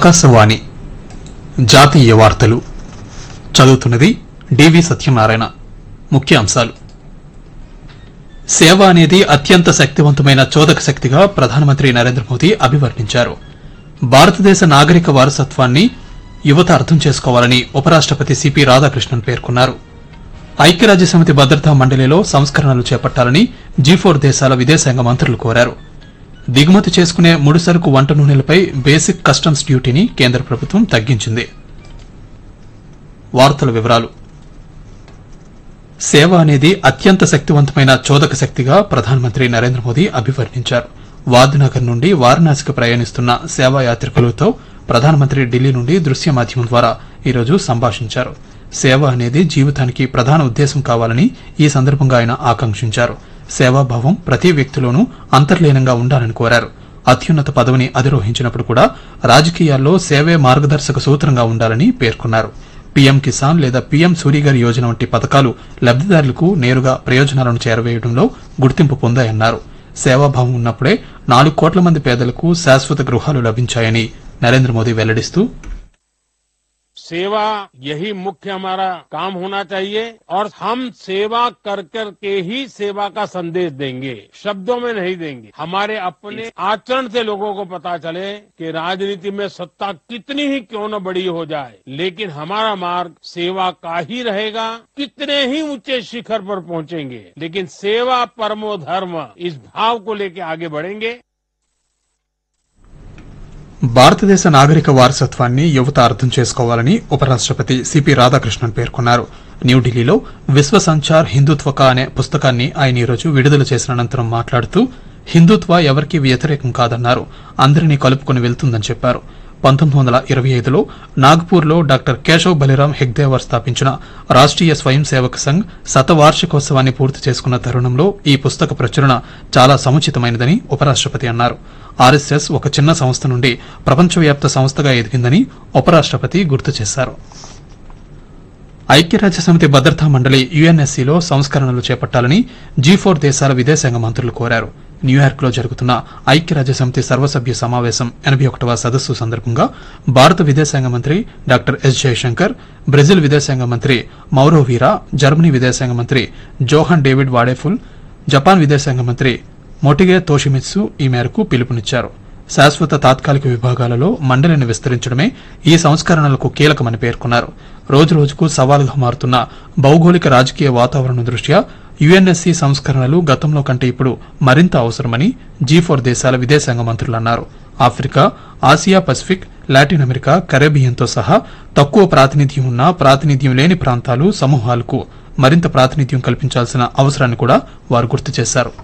ఆకాశవాణి జాతీయ వార్తలు చదువుతున్నది డివి సత్యనారాయణ ముఖ్యాంశాలు సేవ అనేది అత్యంత శక్తివంతమైన చోదక శక్తిగా ప్రధానమంత్రి నరేంద్ర మోదీ అభివర్ణించారు భారతదేశ నాగరిక వారసత్వాన్ని యువత అర్థం చేసుకోవాలని ఉపరాష్టపతి సిపి రాధాకృష్ణన్ పేర్కొన్నారు ఐక్యరాజ్యసమితి భద్రతా మండలిలో సంస్కరణలు చేపట్టాలని జీ ఫోర్ దేశాల విదేశాంగ మంత్రులు కోరారు దిగుమతి చేసుకునే ముడిసరుకు వంట నూనెలపై బేసిక్ కస్టమ్స్ డ్యూటీని కేంద్ర ప్రభుత్వం తగ్గించింది వార్తల వివరాలు సేవ అనేది అత్యంత శక్తివంతమైన చోదక శక్తిగా ప్రధానమంత్రి నరేంద్ర మోదీ అభివర్ణించారు వాద్నగర్ నుండి వారణాసికి ప్రయాణిస్తున్న సేవా యాత్రికులతో ప్రధానమంత్రి ఢిల్లీ నుండి దృశ్య మాధ్యమం ద్వారా ఈరోజు సంభాషించారు సేవ అనేది జీవితానికి ప్రధాన ఉద్దేశం కావాలని ఈ సందర్భంగా ఆయన ఆకాంక్షించారు సేవాభావం ప్రతి వ్యక్తిలోనూ అంతర్లీనంగా ఉండాలని కోరారు అత్యున్నత పదవిని అధిరోహించినప్పుడు కూడా రాజకీయాల్లో సేవే మార్గదర్శక సూత్రంగా ఉండాలని పేర్కొన్నారు పీఎం కిసాన్ లేదా పీఎం సూర్యగారి యోజన వంటి పథకాలు లబ్దిదారులకు నేరుగా ప్రయోజనాలను చేరవేయడంలో గుర్తింపు పొందాయన్నారు సేవాభావం ఉన్నప్పుడే నాలుగు కోట్ల మంది పేదలకు శాశ్వత గృహాలు లభించాయని నరేంద్ర మోదీ వెల్లడిస్తూ सेवा यही मुख्य हमारा काम होना चाहिए और हम सेवा कर कर के ही सेवा का संदेश देंगे शब्दों में नहीं देंगे हमारे अपने आचरण से लोगों को पता चले कि राजनीति में सत्ता कितनी ही क्यों न बड़ी हो जाए लेकिन हमारा मार्ग सेवा का ही रहेगा कितने ही ऊंचे शिखर पर पहुंचेंगे लेकिन सेवा परमो धर्म इस भाव को लेकर आगे बढ़ेंगे భారతదేశ నాగరిక వారసత్వాన్ని యువత అర్థం చేసుకోవాలని ఉపరాష్టపతి సిపి రాధాకృష్ణన్ పేర్కొన్నారు న్యూఢిల్లీలో విశ్వ సంచార్ హిందుత్వక అనే పుస్తకాన్ని ఆయన ఈరోజు విడుదల చేసిన అనంతరం మాట్లాడుతూ హిందుత్వ ఎవరికీ వ్యతిరేకం కాదన్నారు అందరినీ కలుపుకొని వెళ్తుందని చెప్పారు పంతొమ్మిది వందల ఇరవై ఐదులో నాగ్పూర్లో డాక్టర్ కేశవ్ బలిరాం హెగ్దేవర్ స్థాపించిన రాష్ట్రీయ స్వయం సేవక్ సంఘ్ శతవార్షికోత్సవాన్ని పూర్తి చేసుకున్న తరుణంలో ఈ పుస్తక ప్రచురణ చాలా సముచితమైనదని ఉపరాష్టపతి అన్నారు ఆర్ఎస్ఎస్ ఒక చిన్న సంస్థ నుండి ప్రపంచవ్యాప్త సంస్థగా ఎదిగిందని ఉపరాష్టపతి గుర్తు చేశారు ఐక్యరాజ్య సమితి భద్రతా మండలి యుఎన్ఎస్సీలో సంస్కరణలు చేపట్టాలని జీ ఫోర్ దేశాల విదేశాంగ మంత్రులు కోరారు న్యూయార్క్ లో జరుగుతున్న ఐక్యరాజ్య సమితి సర్వసభ్య సమావేశం ఎనభై ఒకటవ సదస్సు సందర్భంగా భారత విదేశాంగ మంత్రి డాక్టర్ ఎస్ జయశంకర్ బ్రెజిల్ విదేశాంగ మంత్రి మౌరో వీరా జర్మనీ విదేశాంగ మంత్రి జోహన్ డేవిడ్ వాడేఫుల్ జపాన్ విదేశాంగ మంత్రి మొటిగే తోషిమిత్సు ఈ మేరకు పిలుపునిచ్చారు శాశ్వత తాత్కాలిక విభాగాలలో మండలిని విస్తరించడమే ఈ సంస్కరణలకు కీలకమని పేర్కొన్నారు రోజురోజుకు సవాలుగా మారుతున్న భౌగోళిక రాజకీయ వాతావరణం దృష్ట్యా యుఎన్ఎస్సీ సంస్కరణలు గతంలో కంటే ఇప్పుడు మరింత అవసరమని జీ ఫోర్ దేశాల విదేశాంగ మంత్రులు అన్నారు Africa Asia Pacific Latin America కరేబియన్తో సహా తక్కువ ప్రాతినిధ్యం ఉన్న ప్రాతినిధ్యం లేని ప్రాంతాలు సమూహాలకు మరింత ప్రాతినిధ్యం కల్పించాల్సిన అవసరాన్ని కూడా వారు గుర్తు చేశారు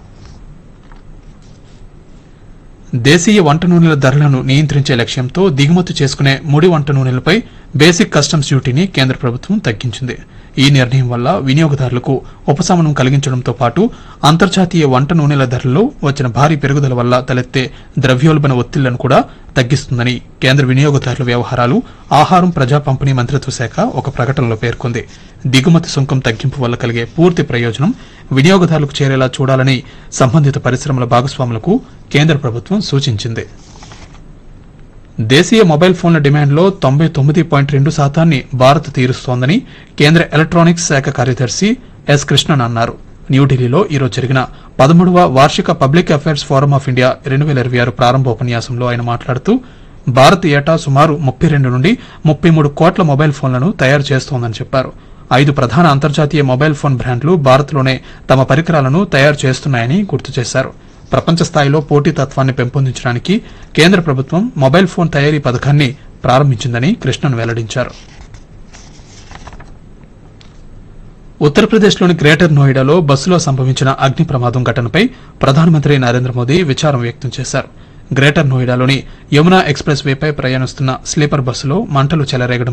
దేశీయ వంట నూనెల ధరలను నియంత్రించే లక్ష్యంతో దిగుమతి చేసుకునే ముడి వంట నూనెలపై బేసిక్ కస్టమ్స్ డ్యూటీని కేంద్ర ప్రభుత్వం తగ్గించింది ఈ నిర్ణయం వల్ల వినియోగదారులకు ఉపశమనం కలిగించడంతో పాటు అంతర్జాతీయ వంట నూనెల ధరల్లో వచ్చిన భారీ పెరుగుదల వల్ల తలెత్తే ద్రవ్యోల్బణ ఒత్తిళ్లను కూడా తగ్గిస్తుందని కేంద్ర వినియోగదారుల వ్యవహారాలు ఆహారం ప్రజా పంపిణీ మంత్రిత్వ శాఖ ఒక ప్రకటనలో పేర్కొంది దిగుమతి సుంకం తగ్గింపు వల్ల కలిగే పూర్తి ప్రయోజనం వినియోగదారులకు చేరేలా చూడాలని సంబంధిత పరిశ్రమల భాగస్వాములకు కేంద్ర ప్రభుత్వం సూచించింది దేశీయ మొబైల్ ఫోన్ల డిమాండ్లో తొంభై తొమ్మిది పాయింట్ రెండు శాతాన్ని భారత్ తీరుస్తోందని కేంద్ర ఎలక్ట్రానిక్స్ శాఖ కార్యదర్శి ఎస్ కృష్ణన్ అన్నారు న్యూఢిల్లీలో ఈరోజు జరిగిన పదమూడవ వార్షిక public affairs forum of India రెండు వేల ఇరవై ఆరు ప్రారంభోపన్యాసంలో ఆయన మాట్లాడుతూ భారత్ ఏటా సుమారు ముప్పై రెండు నుండి ముప్పై మూడు కోట్ల మొబైల్ ఫోన్లను తయారు చేస్తోందని చెప్పారు ఐదు ప్రధాన అంతర్జాతీయ మొబైల్ ఫోన్ బ్రాండ్లు భారత్లోనే తమ పరికరాలను తయారు చేస్తున్నాయని గుర్తు చేశారు ప్రపంచ స్థాయిలో పోటీతత్వాన్ని పెంపొందించడానికి కేంద్ర ప్రభుత్వం మొబైల్ ఫోన్ తయారీ పథకాన్ని ప్రారంభించిందని కృష్ణన్ వెల్లడించారు ఉత్తరప్రదేశ్లోని గ్రేటర్ నోయిడాలో బస్సులో సంభవించిన అగ్ని ప్రమాదం ఘటనపై ప్రధానమంత్రి నరేంద్ర మోదీ విచారం వ్యక్తం చేశారు గ్రేటర్ నోయిడాలోని యమునా ఎక్స్ప్రెస్ వేపై ప్రయాణిస్తున్న స్లీపర్ బస్సులో మంటలు చెలరేగడం